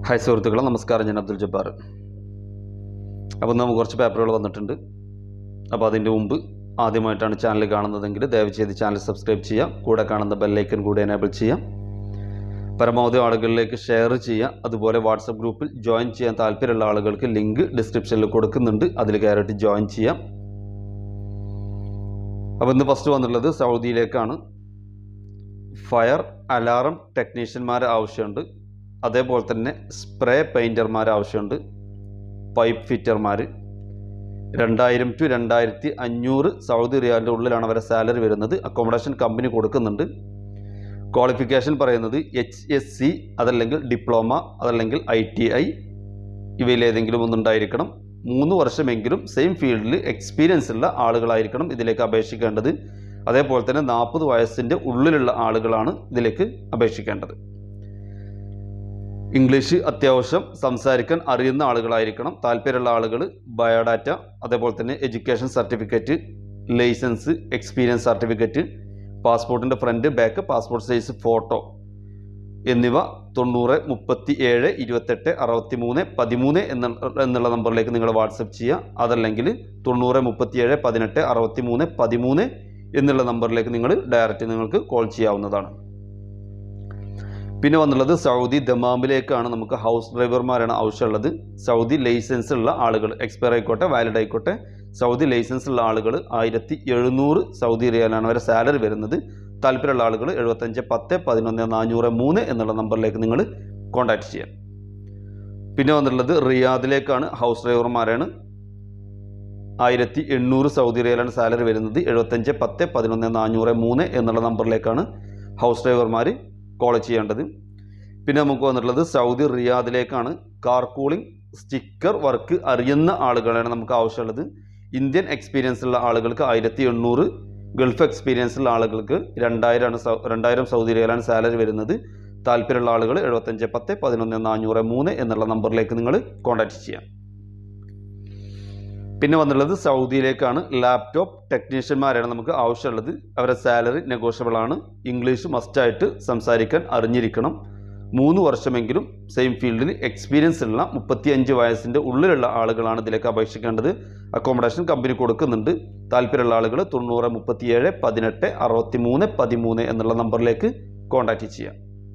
hi സുഹൃത്തുക്കളെ നമസ്കാരം ഞാൻ അബ്ദുൽ ജബ്ബാർ അപ്പോൾ നമുക്ക് കുറച്ച് പേപ്പറുകൾ വന്നിട്ടുണ്ട് അപ്പോൾ അതിൻ്റെ മുമ്പ് ആദ്യമായിട്ടാണ് ചാനൽ കാണുന്നതെങ്കിൽ ദയവ് ചെയ്ത് ചാനൽ സബ്സ്ക്രൈബ് ചെയ്യാം കൂടെ കാണുന്ന ബെല്ലൈക്കൺ കൂടി എനേബിൾ ചെയ്യാം പരമാവധി ആളുകളിലേക്ക് ഷെയർ ചെയ്യുക അതുപോലെ വാട്സപ്പ് ഗ്രൂപ്പിൽ ജോയിൻ ചെയ്യാൻ താല്പര്യമുള്ള ആളുകൾക്ക് ലിങ്ക് ഡിസ്ക്രിപ്ഷനിൽ കൊടുക്കുന്നുണ്ട് അതിൽ കയറിയിട്ട് ജോയിൻ ചെയ്യാം അപ്പോൾ ഇന്ന് ഫസ്റ്റ് വന്നിട്ടുള്ളത് സൗദിയിലേക്കാണ് ഫയർ അലാറം ടെക്നീഷ്യന്മാരെ ആവശ്യമുണ്ട് അതേപോലെ തന്നെ സ്പ്രേ പെയിൻറ്റർമാർ ആവശ്യമുണ്ട് പൈപ്പ് ഫിറ്റർമാർ രണ്ടായിരം ടു രണ്ടായിരത്തി അഞ്ഞൂറ് സൗദി റിയാലിൻ്റെ ഉള്ളിലാണ് അവരെ സാലറി വരുന്നത് അക്കോമഡേഷൻ കമ്പനി കൊടുക്കുന്നുണ്ട് ക്വാളിഫിക്കേഷൻ പറയുന്നത് എച്ച് എസ് സി അതല്ലെങ്കിൽ ഡിപ്ലോമ അതല്ലെങ്കിൽ ഐ ടി ഐ ഇവയിലേതെങ്കിലും ഒന്നുണ്ടായിരിക്കണം മൂന്ന് വർഷമെങ്കിലും സെയിം ഫീൽഡിൽ എക്സ്പീരിയൻസ് ഉള്ള ആളുകളായിരിക്കണം ഇതിലേക്ക് അപേക്ഷിക്കേണ്ടത് അതേപോലെ തന്നെ നാൽപ്പത് വയസ്സിൻ്റെ ഉള്ളിലുള്ള ആളുകളാണ് ഇതിലേക്ക് അപേക്ഷിക്കേണ്ടത് ഇംഗ്ലീഷ് അത്യാവശ്യം സംസാരിക്കാൻ അറിയുന്ന ആളുകളായിരിക്കണം താല്പര്യമുള്ള ആളുകൾ ബയോഡാറ്റ അതേപോലെ തന്നെ education certificate licence experience certificate പാസ്പോർട്ടിൻ്റെ front back passport size photo എന്നിവ തൊണ്ണൂറ് മുപ്പത്തി ഏഴ് ഇരുപത്തെട്ട് അറുപത്തി മൂന്ന് പതിമൂന്ന് എന്ന എന്നുള്ള നമ്പറിലേക്ക് നിങ്ങൾ വാട്സപ്പ് ചെയ്യുക അതല്ലെങ്കിൽ തൊണ്ണൂറ് മുപ്പത്തി ഏഴ് പതിനെട്ട് അറുപത്തി മൂന്ന് പതിമൂന്ന് എന്നുള്ള നമ്പറിലേക്ക് നിങ്ങൾ ഡയറക്റ്റ് നിങ്ങൾക്ക് കോൾ ചെയ്യാവുന്നതാണ് പിന്നെ വന്നുള്ളത് സൗദി ദമാമിലേക്കാണ് നമുക്ക് ഹൗസ് ഡ്രൈവർമാരാണ് ആവശ്യമുള്ളത് സൗദി ലൈസൻസ് ഉള്ള ആളുകൾ എക്സ്പയർ ആയിക്കോട്ടെ വാലിഡ് ആയിക്കോട്ടെ സൗദി ലൈസൻസ് ഉള്ള ആളുകൾ ആയിരത്തി എഴുന്നൂറ് സൗദി റിയാലാണ് അവരെ സാലറി വരുന്നത് താല്പര്യമുള്ള ആളുകൾ എഴുപത്തഞ്ച് പത്ത് പതിനൊന്ന് നാനൂറ് മൂന്ന് എന്നുള്ള നമ്പറിലേക്ക് നിങ്ങൾ കോൺടാക്റ്റ് ചെയ്യാം പിന്നെ വന്നിട്ടുള്ളത് റിയാദിലേക്കാണ് ഹൗസ് ഡ്രൈവർമാരാണ് ആയിരത്തി എണ്ണൂറ് സൗദി റിയാലാണ് സാലറി വരുന്നത് എഴുപത്തഞ്ച് പത്ത് പതിനൊന്ന് നാനൂറ് മൂന്ന് എന്നുള്ള നമ്പറിലേക്കാണ് ഹൗസ് ഡ്രൈവർമാർ കോൾ ചെയ്യേണ്ടത് പിന്നെ നമുക്ക് വന്നിട്ടുള്ളത് സൗദി റിയാദിലേക്കാണ് കാർ കൂളിംഗ് സ്റ്റിക്കർ വർക്ക് അറിയുന്ന ആളുകളാണ് നമുക്ക് ആവശ്യമുള്ളത് ഇന്ത്യൻ എക്സ്പീരിയൻസ് ഉള്ള ആളുകൾക്ക് ആയിരത്തി എണ്ണൂറ് ഗൾഫ് എക്സ്പീരിയൻസ് ഉള്ള ആളുകൾക്ക് രണ്ടായിരമാണ് സൗ രണ്ടായിരം സൗദി റിയാലാണ് സാലറി വരുന്നത് താല്പര്യമുള്ള ആളുകൾ എഴുപത്തഞ്ച് പത്ത് പതിനൊന്ന് നാനൂറ് മൂന്ന് എന്നുള്ള നമ്പറിലേക്ക് നിങ്ങൾ കോൺടാക്റ്റ് ചെയ്യാം പിന്നെ വന്നുള്ളത് സൗദിയിലേക്കാണ് ലാപ്ടോപ്പ് ടെക്നീഷ്യന്മാരാണ് നമുക്ക് ആവശ്യമുള്ളത് അവരുടെ സാലറി നെഗോഷ്യബിൾ ആണ് ഇംഗ്ലീഷ് മസ്റ്റായിട്ട് സംസാരിക്കാൻ അറിഞ്ഞിരിക്കണം മൂന്ന് വർഷമെങ്കിലും സെയിം ഫീൽഡിൽ എക്സ്പീരിയൻസ് ഉള്ള മുപ്പത്തിയഞ്ച് വയസ്സിൻ്റെ ഉള്ളിലുള്ള ആളുകളാണ് ഇതിലേക്ക് അപേക്ഷിക്കേണ്ടത് അക്കോമഡേഷൻ കമ്പനി കൊടുക്കുന്നുണ്ട് താല്പര്യമുള്ള ആളുകൾ തൊണ്ണൂറ് മുപ്പത്തിയേഴ് പതിനെട്ട് അറുപത്തി മൂന്ന് പതിമൂന്ന് എന്നുള്ള നമ്പറിലേക്ക് കോൺടാക്റ്റ് ചെയ്യാം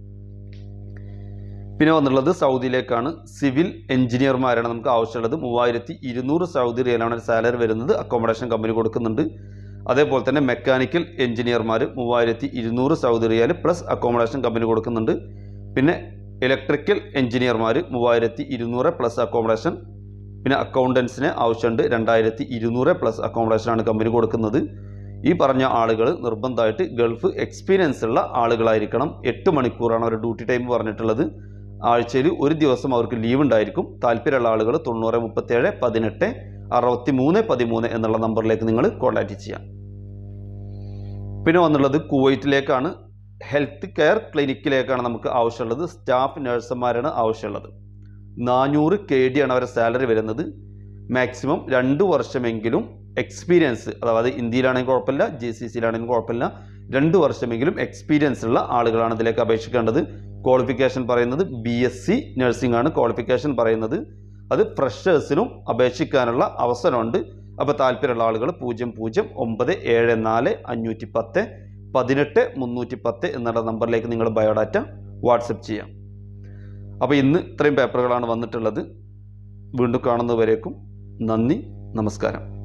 പിന്നെ വന്നുള്ളത് സൗദിയിലേക്കാണ് സിവിൽ എഞ്ചിനീയർമാരാണ് നമുക്ക് ആവശ്യമുള്ളത് മൂവായിരത്തി ഇരുന്നൂറ് സൗദി റിയലാണ് സാലറി വരുന്നത് അക്കോമഡേഷൻ കമ്പനി കൊടുക്കുന്നുണ്ട് അതേപോലെ തന്നെ മെക്കാനിക്കൽ എഞ്ചിനീയർമാർ മൂവായിരത്തി ഇരുന്നൂറ് Saudi riyal plus accommodation company കൊടുക്കുന്നുണ്ട് പിന്നെ ഇലക്ട്രിക്കൽ എഞ്ചിനീയർമാർ മൂവായിരത്തി ഇരുന്നൂറ് പ്ലസ് അക്കോമഡേഷൻ പിന്നെ അക്കൗണ്ടൻസിന് ആവശ്യമുണ്ട് രണ്ടായിരത്തി ഇരുന്നൂറ് പ്ലസ് അക്കോമഡേഷനാണ് കമ്പനി കൊടുക്കുന്നത് ഈ പറഞ്ഞ ആളുകൾ നിർബന്ധമായിട്ട് ഗൾഫ് എക്സ്പീരിയൻസ് ഉള്ള ആളുകളായിരിക്കണം എട്ട് മണിക്കൂറാണ് അവർ ഡ്യൂട്ടി ടൈം പറഞ്ഞിട്ടുള്ളത് ആഴ്ചയിൽ ഒരു ദിവസം അവർക്ക് ലീവ് ഉണ്ടായിരിക്കും താല്പര്യമുള്ള ആളുകൾ തൊണ്ണൂറ് മുപ്പത്തേഴ് പതിനെട്ട് അറുപത്തി മൂന്ന് പതിമൂന്ന് എന്നുള്ള നമ്പറിലേക്ക് നിങ്ങൾ കോൺടാക്റ്റ് ചെയ്യാം പിന്നെ വന്നുള്ളത് കുവൈറ്റിലേക്കാണ് ഹെൽത്ത് കെയർ ക്ലിനിക്കിലേക്കാണ് നമുക്ക് ആവശ്യമുള്ളത് സ്റ്റാഫ് നഴ്സുമാരാണ് ആവശ്യമുള്ളത് നാനൂറ് കെ ഡി ആണ് അവരുടെ സാലറി വരുന്നത് മാക്സിമം രണ്ട് വർഷമെങ്കിലും എക്സ്പീരിയൻസ് അതായത് ഇന്ത്യയിലാണെങ്കിൽ കുഴപ്പമില്ല ജി സി സിയിലാണെങ്കിൽ കുഴപ്പമില്ല രണ്ട് വർഷമെങ്കിലും എക്സ്പീരിയൻസ് ഉള്ള ആളുകളാണ് ഇതിലേക്ക് അപേക്ഷിക്കേണ്ടത് ക്വാളിഫിക്കേഷൻ പറയുന്നത് ബി എസ് സി നഴ്സിംഗ് ആണ് ക്വാളിഫിക്കേഷൻ പറയുന്നത് അത് ഫ്രഷേഴ്സിനും അപേക്ഷിക്കാനുള്ള അവസരമുണ്ട് അപ്പോൾ താല്പര്യമുള്ള ആളുകൾ പൂജ്യം പൂജ്യം ഒമ്പത് ഏഴ് നാല് അഞ്ഞൂറ്റി പത്ത് പതിനെട്ട് മുന്നൂറ്റി പത്ത് എന്നുള്ള നമ്പറിലേക്ക് നിങ്ങൾ ബയോഡാറ്റ വാട്സപ്പ് ചെയ്യാം അപ്പോൾ ഇന്ന് ഇത്രയും പേപ്പറുകളാണ് വന്നിട്ടുള്ളത് വീണ്ടും കാണുന്നവരേക്കും നന്ദി നമസ്കാരം